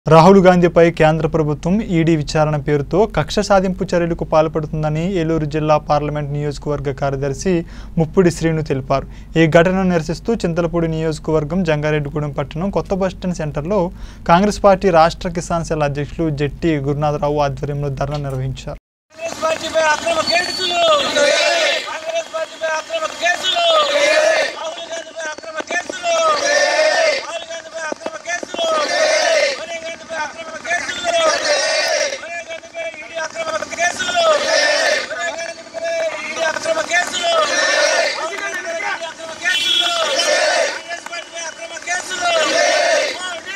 రాహుల్ గాంధీపై కేంద్ర ప్రభుత్వం ఈడీ విచారణ పేరుతో కక్ష సాధింపు చర్యలకు పాల్పడుతుందని ఏలూరు జిల్లా పార్లమెంట్ నియోజకవర్గ కార్యదర్శి ముప్పిడి శ్రీను తెలిపారు ఈ ఘటనను నిరసిస్తూ చింతలపూడి నియోజకవర్గం జంగారెడ్డిగూడెం పట్టణం కొత్త బస్టాండ్ సెంటర్లో కాంగ్రెస్ పార్టీ రాష్ట్ర కిసాన్ సెల్ అధ్యక్షులు జట్టి గురునాథరావు ఆధ్వర్యంలో ధర్నా నిర్వహించారు కాంగ్రెస్ పార్టీపై అక్రమ కేసులు కాంగ్రెస్ పార్టీపై అక్రమ కేసులు రాహుల్ గాంధీపై అక్రమ కేసులు రాహుల్ గాంధీపై అక్రమ కేసులు సోనియా గాంధీపై అక్రమ కేసులు సోనియా గాంధీపై ఈడీ అక్రమ కేసులు సోనియా గాంధీపై ఈడీ అక్రమ కేసులు రాహుల్ గాంధీపై ఈడీ అక్రమ కేసులు కాంగ్రెస్ పార్టీపై అక్రమ కేసులు మోడీ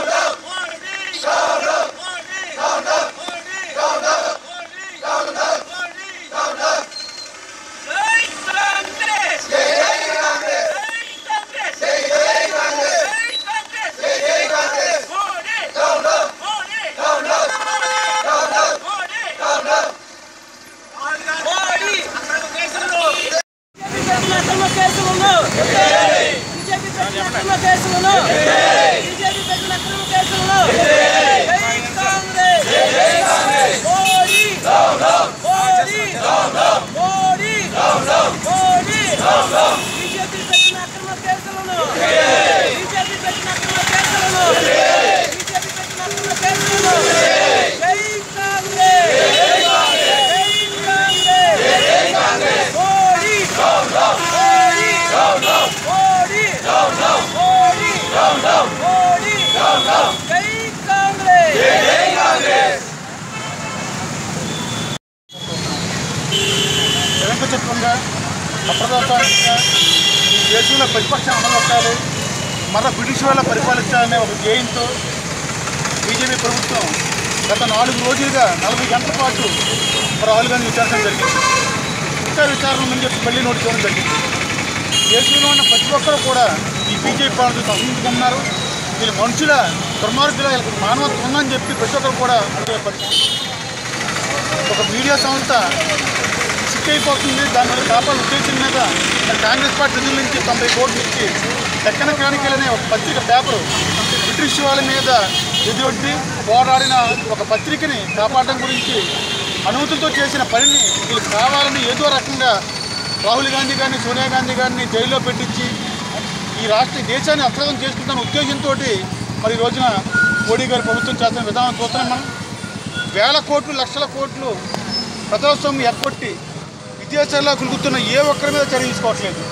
మోడీ మోడీ మోడీ అక్రమ కేసులను బీజేపీ పెట్టిన అక్రమ కేసులను బీజేపీ పెట్టిన అక్రమ కేసులను జై కాంగ్రెస్ మోడీ మోడీ మోడీ మోడీ బీజేపీ పెట్టిన అక్రమ కేసులను బీజేపీ పెట్టిన అక్రమ కేసులను బీజేపీ పెట్టిన అక్రమ కేసులను జై కాంగ్రెస్ జై కాంగ్రెస్ మోడీ మోడీ మోడీ మోడీ మోడీ జై కాంగ్రెస్ నిరంకుశత్వంగా అప్రజాస్వామికంగా ఈ దేశంలో ప్రతిపక్షం అమలొక్కాలి మరలా బ్రిటిష్ వాళ్ళ పరిపాలించాలనే ఒక ధ్యేయంతో బీజేపీ ప్రభుత్వం గత నాలుగు రోజులుగా నలభై గంటల పాటు రాహుల్ గాంధీ విచారించడం జరిగింది ఇంకా విచారణ ఉందని చెప్పి మళ్ళీ నోటీస్ ఇవ్వడం జరిగింది దేశంలో ఉన్న ప్రతి ఒక్కరు కూడా ఈ బీజేపీ పాలనతో సంబంధించుకున్నారు వీళ్ళు మనుషుల దుర్మార్గుల వీళ్ళకి మానవత్వం ఉందని చెప్పి ప్రతి ఒక్కరు కూడా అంటే పరిస్థితి ఒక మీడియా సంస్థ సిక్ అయిపోతుంది దాని మీద కాపాడే ఉద్దేశం మీద మరి కాంగ్రెస్ పార్టీ నిధుల నుంచి తొంభై కోట్లు ఇచ్చి దక్కన క్రానికల్ అనే ఒక పత్రిక పేపరు బ్రిటిష్ వాళ్ళ మీద ఎదురొడ్డి పోరాడిన ఒక పత్రికని కాపాడడం గురించి అనుమతులతో చేసిన పనిని వీళ్ళు కావాలని ఏదో రకంగా రాహుల్ గాంధీ గారిని సోనియా గాంధీ గారిని జైల్లో పెట్టించి ఈ రాష్ట్ర దేశాన్ని అక్రమం చేసుకుంటున్న ఉద్దేశంతో మరి ఈ రోజున మోడీ గారి ప్రభుత్వం చేస్తున్న విధానం చూస్తున్నాం మనం వేల కోట్లు లక్షల కోట్లు ప్రజాస్వామ్యం ఎక్కొట్టి విదేశాల్లో కులుగుతున్న ఏ ఒక్కరి మీద చర్య తీసుకోవట్లేదు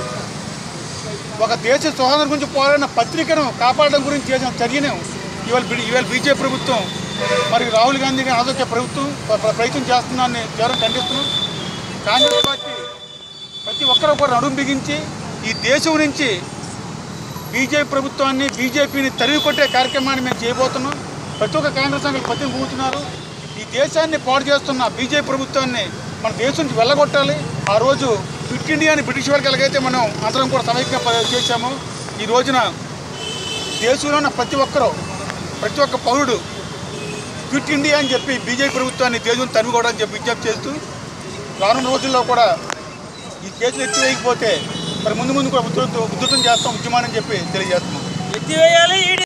ఒక దేశ స్వాతంత్రం గురించి పోరాడిన పత్రికను కాపాడడం గురించి చేసిన చర్యను ఇవాళ బి- ఇవాళ బీజేపీ ప్రభుత్వం మరి రాహుల్ గాంధీ గారి ఆదర్శ ప్రభుత్వం ప్ర- ప్ర- ప్రయత్నం చేస్తుందని తీవ్రం ఖండిస్తున్నాం కాంగ్రెస్ పార్టీ ప్రతి ఒక్కరూ కూడా నడుం బిగించి ఈ దేశం నుంచి బీజేపీ ప్రభుత్వాన్ని బీజేపీని తరిగి కొట్టే కార్యక్రమాన్ని మేము చేయబోతున్నాం ప్రతి ఒక్క కాంగ్రెస్ నాయకులు పత్రిక కూతున్నారు ఈ దేశాన్ని పాడు చేస్తున్న బీజేపీ ప్రభుత్వాన్ని మన దేశం నుంచి వెళ్ళగొట్టాలి ఆ రోజు క్విట్ ఇండియాని బ్రిటిష్ వాళ్ళకి ఎలాగైతే మనం అందరం కూడా సమైక్యంగా ప- చేశామో ఈ రోజున దేశంలో ఉన్న ప్రతి ఒక్కరూ ప్రతి ఒక్క పౌరుడు క్విట్ ఇండియా అని చెప్పి బీజేపీ ప్రభుత్వాన్ని దేశం తరిమికోవడానికి చెప్పి విజ్ఞప్తి చేస్తూ రానున్న రోజుల్లో కూడా ఈ కేసులు ఎత్తివేయకపోతే మరి ముందు ముందు కూడా ఉధృతం ఉధృతం చేస్తాం ఉద్యమాన్ని చెప్పి తెలియజేస్తున్నాం ఎత్తివేయాలి ఈడీ